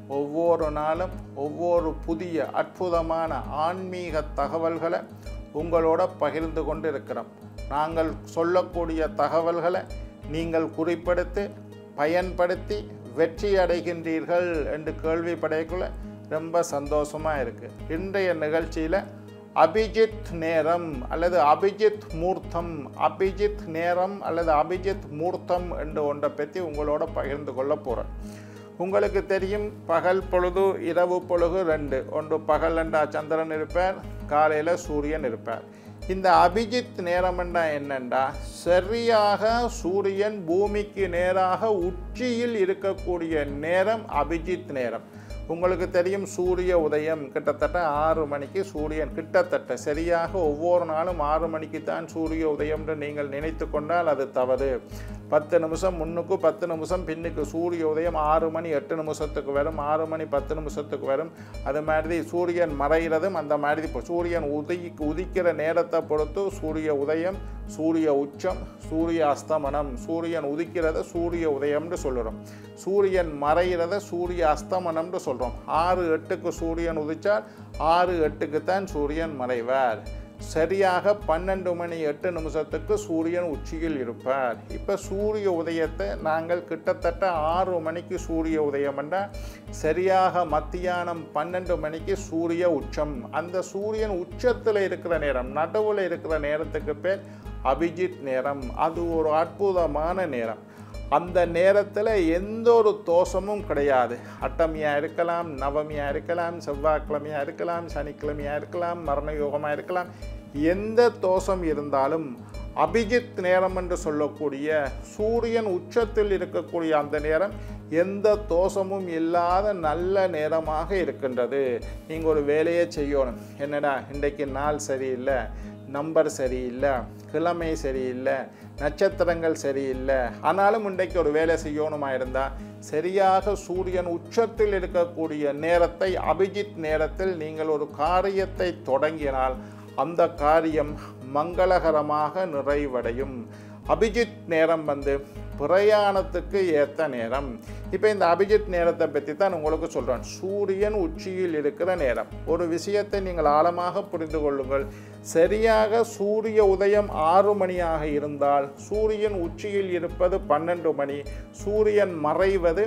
ஒவ்வொரு நாளும் ஒவ்வொரு புதிய அற்புதமான ஆன்மீக தகவல்களை உங்களோட பகிர்ந்து கொண்டு இருக்கிறோம் நாங்கள் சொல்லக்கூடிய தகவல்களை நீங்கள் குறிப்பெடுத்து பயன்படுத்தி வெற்றி அடைகின்றீர்கள் என்று கேள்விப்படைக்குள்ள ரொம்ப சந்தோஷமாக இருக்குது இன்றைய நிகழ்ச்சியில் அபிஜித் நேரம் அல்லது அபிஜித் மூர்த்தம் அபிஜித் நேரம் அல்லது அபிஜித் மூர்த்தம் என்று ஒன்றை பற்றி உங்களோட பகிர்ந்து கொள்ள போகிறேன் உங்களுக்கு தெரியும் பகல் பொழுது இரவு பொழுது ரெண்டு ஒன்று பகல் என்றா சந்திரன் இருப்பார் காலையில் சூரியன் இருப்பார் இந்த அபிஜித் நேரம் என்றா என்னண்டா சரியாக சூரியன் பூமிக்கு நேராக உச்சியில் இருக்கக்கூடிய நேரம் அபிஜித் நேரம் உங்களுக்கு தெரியும் சூரிய உதயம் கிட்டத்தட்ட ஆறு மணிக்கு சூரியன் கிட்டத்தட்ட சரியாக ஒவ்வொரு நாளும் ஆறு மணிக்கு தான் சூரிய உதயம் என்று நீங்கள் நினைத்து கொண்டால் அது தவறு பத்து நிமிஷம் முன்னுக்கு பத்து நிமிஷம் பின்னுக்கு சூரிய உதயம் ஆறு மணி எட்டு நிமிஷத்துக்கு வரும் ஆறு மணி பத்து நிமிஷத்துக்கு வரும் அது மாதிரி சூரியன் மறைகிறதும் அந்த மாதிரி இப்போ சூரியன் உதி உதிக்கிற நேரத்தை பொறுத்து சூரிய உதயம் சூரிய உச்சம் சூரிய அஸ்தமனம் சூரியன் உதிக்கிறத சூரிய உதயம்னு சொல்லுறோம் சூரியன் மறைகிறத சூரிய அஸ்தமனம்னு சொல்கிறோம் ஆறு எட்டுக்கு சூரியன் உதிச்சால் ஆறு எட்டுக்கு தான் சூரியன் மறைவார் சரியாக பன்னெண்டு மணி எட்டு நிமிஷத்துக்கு சூரியன் உச்சியில் இருப்பார் இப்போ சூரிய உதயத்தை நாங்கள் கிட்டத்தட்ட ஆறு மணிக்கு சூரிய உதயம் என்றால் சரியாக மத்தியானம் பன்னெண்டு மணிக்கு சூரிய உச்சம் அந்த சூரியன் உச்சத்தில் இருக்கிற நேரம் நடுவில் இருக்கிற நேரத்துக்கு பேர் அபிஜித் நேரம் அது ஒரு அற்புதமான நேரம் அந்த நேரத்தில் எந்த ஒரு தோஷமும் கிடையாது அட்டமியாக இருக்கலாம் நவமியாக இருக்கலாம் செவ்வாய்க்கிழமையாக இருக்கலாம் சனிக்கிழமையாக இருக்கலாம் மரண யோகமாக இருக்கலாம் எந்த தோஷம் இருந்தாலும் அபிஜித் நேரம் என்று சொல்லக்கூடிய சூரியன் உச்சத்தில் இருக்கக்கூடிய அந்த நேரம் எந்த தோஷமும் இல்லாத நல்ல நேரமாக இருக்கின்றது நீங்கள் ஒரு வேலையை செய்யணும் என்னடா இன்றைக்கு நாள் சரியில்லை நம்பர் சரியில்லை கிழமை சரியில்லை நட்சத்திரங்கள் சரியில்லை ஆனாலும் இன்றைக்கு ஒரு வேலை செய்யணுமா இருந்தால் சரியாக சூரியன் உச்சத்தில் இருக்கக்கூடிய நேரத்தை அபிஜித் நேரத்தில் நீங்கள் ஒரு காரியத்தை தொடங்கினால் அந்த காரியம் மங்களகரமாக நிறைவடையும் அபிஜித் நேரம் வந்து பிரயாணத்துக்கு ஏற்ற நேரம் இப்போ இந்த அபிஜித் நேரத்தை பற்றி தான் உங்களுக்கு சொல்கிறேன் சூரியன் உச்சியில் இருக்கிற நேரம் ஒரு விஷயத்தை நீங்கள் ஆழமாக புரிந்து கொள்ளுங்கள் சரியாக சூரிய உதயம் ஆறு மணியாக இருந்தால் சூரியன் உச்சியில் இருப்பது பன்னெண்டு மணி சூரியன் மறைவது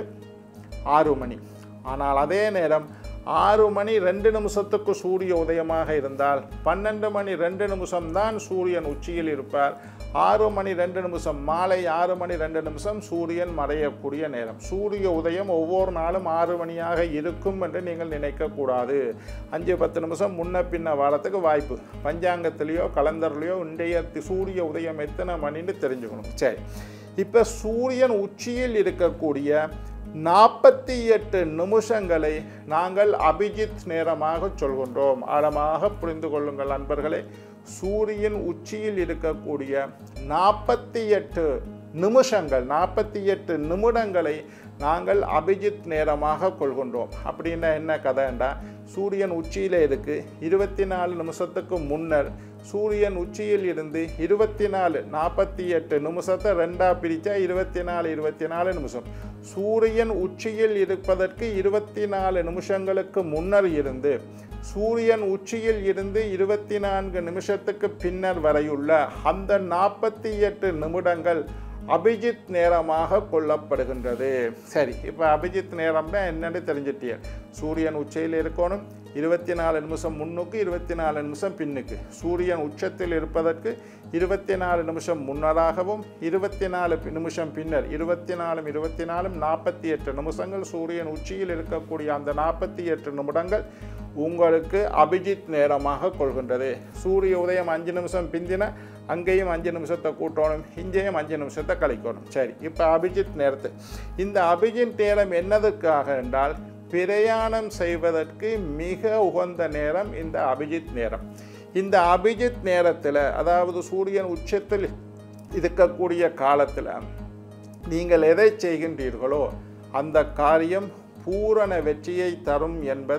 ஆறு மணி ஆனால் அதே நேரம் ஆறு மணி ரெண்டு நிமிஷத்துக்கு சூரிய உதயமாக இருந்தால் பன்னெண்டு மணி ரெண்டு நிமிஷம்தான் சூரியன் உச்சியில் இருப்பார் ஆறு மணி ரெண்டு நிமிஷம் மாலை ஆறு மணி ரெண்டு நிமிஷம் சூரியன் மறையக்கூடிய நேரம் சூரிய உதயம் ஒவ்வொரு நாளும் ஆறு மணியாக இருக்கும் என்று நீங்கள் நினைக்கக்கூடாது அஞ்சு பத்து நிமிஷம் முன்ன பின்ன வாரத்துக்கு வாய்ப்பு பஞ்சாங்கத்திலேயோ கலந்தர்லேயோ இன்றைய தி- சூரிய உதயம் எத்தனை மணின்னு தெரிஞ்சுக்கணும் சரி இப்போ சூரியன் உச்சியில் இருக்கக்கூடிய நாற்பத்தி எட்டு நிமிஷங்களை நாங்கள் அபிஜித் நேரமாக சொல்கின்றோம் ஆழமாக புரிந்து கொள்ளுங்கள் நண்பர்களே சூரியன் உச்சியில் இருக்கக்கூடிய நாற்பத்தி எட்டு நிமிஷங்கள் நாற்பத்தி எட்டு நிமிடங்களை நாங்கள் அபிஜித் நேரமாக கொள்கின்றோம் அப்படின்னா என்ன கதைண்டா சூரியன் உச்சியில் இருக்கு இருபத்தி நாலு நிமிஷத்துக்கு முன்னர் சூரியன் உச்சியில் இருந்து இருபத்தி நாலு நாற்பத்தி எட்டு நிமிஷத்தை ரெண்டாக பிரித்தா இருபத்தி நாலு இருபத்தி நாலு நிமிஷம் சூரியன் உச்சியில் இருப்பதற்கு இருபத்தி நாலு நிமிஷங்களுக்கு முன்னர் இருந்து சூரியன் உச்சியில் இருந்து இருபத்தி நான்கு நிமிஷத்துக்கு பின்னர் வரையுள்ள அந்த நாற்பத்தி எட்டு நிமிடங்கள் அபிஜித் நேரமாக கொள்ளப்படுகின்றது சரி இப்போ அபிஜித் நேரம்னா என்னன்னு தெரிஞ்சிட்டியல் சூரியன் உச்சியில் இருக்கணும் இருபத்தி நாலு நிமிஷம் முன்னுக்கு இருபத்தி நாலு நிமிஷம் பின்னுக்கு சூரியன் உச்சத்தில் இருப்பதற்கு இருபத்தி நாலு நிமிஷம் முன்னராகவும் இருபத்தி நாலு பி- நிமிஷம் பின்னர் இருபத்தி நாலும் இருபத்தி நாலும் நாற்பத்தி எட்டு நிமிஷங்கள் சூரியன் உச்சியில் இருக்கக்கூடிய அந்த நாற்பத்தி எட்டு நிமிடங்கள் உங்களுக்கு அபிஜித் நேரமாக கொள்கின்றது சூரிய உதயம் அஞ்சு நிமிஷம் பிந்தின அங்கேயும் அஞ்சு நிமிஷத்தை கூட்டணும் இங்கேயும் அஞ்சு நிமிஷத்தை கழிக்கணும் சரி இப்போ அபிஜித் நேரத்து இந்த அபிஜித் நேரம் என்னதுக்காக என்றால் பிரயாணம் செய்வதற்கு மிக உகந்த நேரம் இந்த அபிஜித் நேரம் இந்த அபிஜித் நேரத்தில் அதாவது சூரியன் உச்சத்தில் இருக்கக்கூடிய காலத்தில் நீங்கள் எதை செய்கின்றீர்களோ அந்த காரியம் பூரண வெற்றியை தரும் என்பது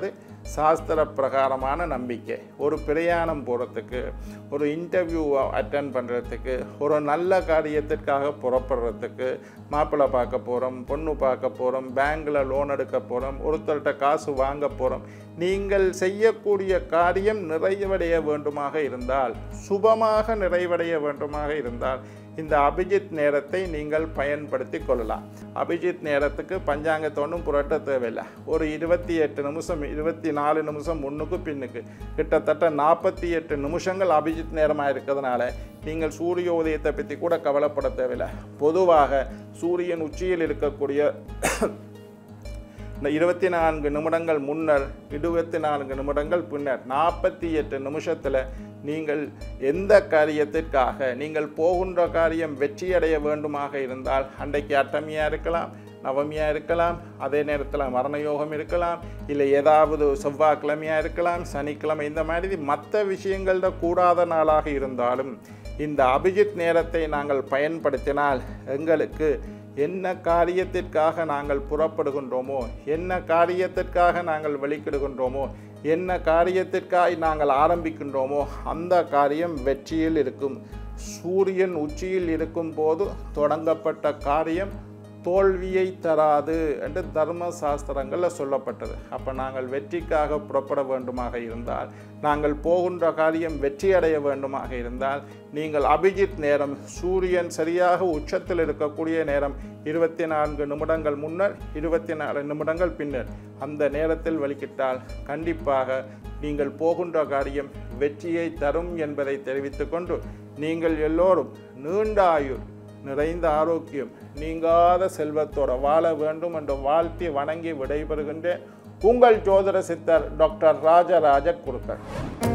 சாஸ்திர பிரகாரமான நம்பிக்கை ஒரு பிரயாணம் போகிறதுக்கு ஒரு இன்டர்வியூ அட்டன் பண்ணுறதுக்கு ஒரு நல்ல காரியத்திற்காக புறப்படுறதுக்கு மாப்பிள்ளை பார்க்க போகிறோம் பொண்ணு பார்க்க போகிறோம் பேங்க்கில் லோன் எடுக்க போகிறோம் ஒருத்தர்கிட்ட காசு வாங்க போகிறோம் நீங்கள் செய்யக்கூடிய காரியம் நிறைவடைய வேண்டுமாக இருந்தால் சுபமாக நிறைவடைய வேண்டுமாக இருந்தால் இந்த அபிஜித் நேரத்தை நீங்கள் பயன்படுத்தி கொள்ளலாம் அபிஜித் நேரத்துக்கு பஞ்சாங்கத்தை ஒன்றும் புரட்ட தேவையில்லை ஒரு இருபத்தி எட்டு நிமிஷம் இருபத்தி நாலு நிமிஷம் முன்னுக்கு பின்னுக்கு கிட்டத்தட்ட நாற்பத்தி எட்டு நிமிஷங்கள் அபிஜித் நேரமாக இருக்கிறதுனால நீங்கள் சூரிய உதயத்தை பற்றி கூட கவலைப்பட தேவையில்லை பொதுவாக சூரியன் உச்சியில் இருக்கக்கூடிய இந்த இருபத்தி நான்கு நிமிடங்கள் முன்னர் இருபத்தி நான்கு நிமிடங்கள் பின்னர் நாற்பத்தி எட்டு நிமிஷத்தில் நீங்கள் எந்த காரியத்திற்காக நீங்கள் போகின்ற காரியம் வெற்றியடைய வேண்டுமாக இருந்தால் அன்றைக்கு அட்டமியாக இருக்கலாம் நவமியாக இருக்கலாம் அதே நேரத்தில் மரணயோகம் இருக்கலாம் இல்லை ஏதாவது செவ்வாய்க்கிழமையாக இருக்கலாம் சனிக்கிழமை இந்த மாதிரி மற்ற விஷயங்கள் தான் கூடாத நாளாக இருந்தாலும் இந்த அபிஜித் நேரத்தை நாங்கள் பயன்படுத்தினால் எங்களுக்கு என்ன காரியத்திற்காக நாங்கள் புறப்படுகின்றோமோ என்ன காரியத்திற்காக நாங்கள் வெளிக்கிடுகின்றோமோ என்ன காரியத்திற்காக நாங்கள் ஆரம்பிக்கின்றோமோ அந்த காரியம் வெற்றியில் இருக்கும் சூரியன் உச்சியில் இருக்கும் போது தொடங்கப்பட்ட காரியம் தோல்வியை தராது என்று தர்ம சாஸ்திரங்களில் சொல்லப்பட்டது அப்போ நாங்கள் வெற்றிக்காக புறப்பட வேண்டுமாக இருந்தால் நாங்கள் போகின்ற காரியம் வெற்றி அடைய வேண்டுமாக இருந்தால் நீங்கள் அபிஜித் நேரம் சூரியன் சரியாக உச்சத்தில் இருக்கக்கூடிய நேரம் இருபத்தி நான்கு நிமிடங்கள் முன்னர் இருபத்தி நாலு நிமிடங்கள் பின்னர் அந்த நேரத்தில் வெளிக்கிட்டால் கண்டிப்பாக நீங்கள் போகின்ற காரியம் வெற்றியை தரும் என்பதை தெரிவித்துக்கொண்டு நீங்கள் எல்லோரும் நீண்ட ஆயுள் நிறைந்த ஆரோக்கியம் நீங்காத செல்வத்தோட வாழ வேண்டும் என்று வாழ்த்தி வணங்கி விடைபெறுகின்றேன் உங்கள் ஜோதிட சித்தர் டாக்டர் ராஜராஜ குருக்கள்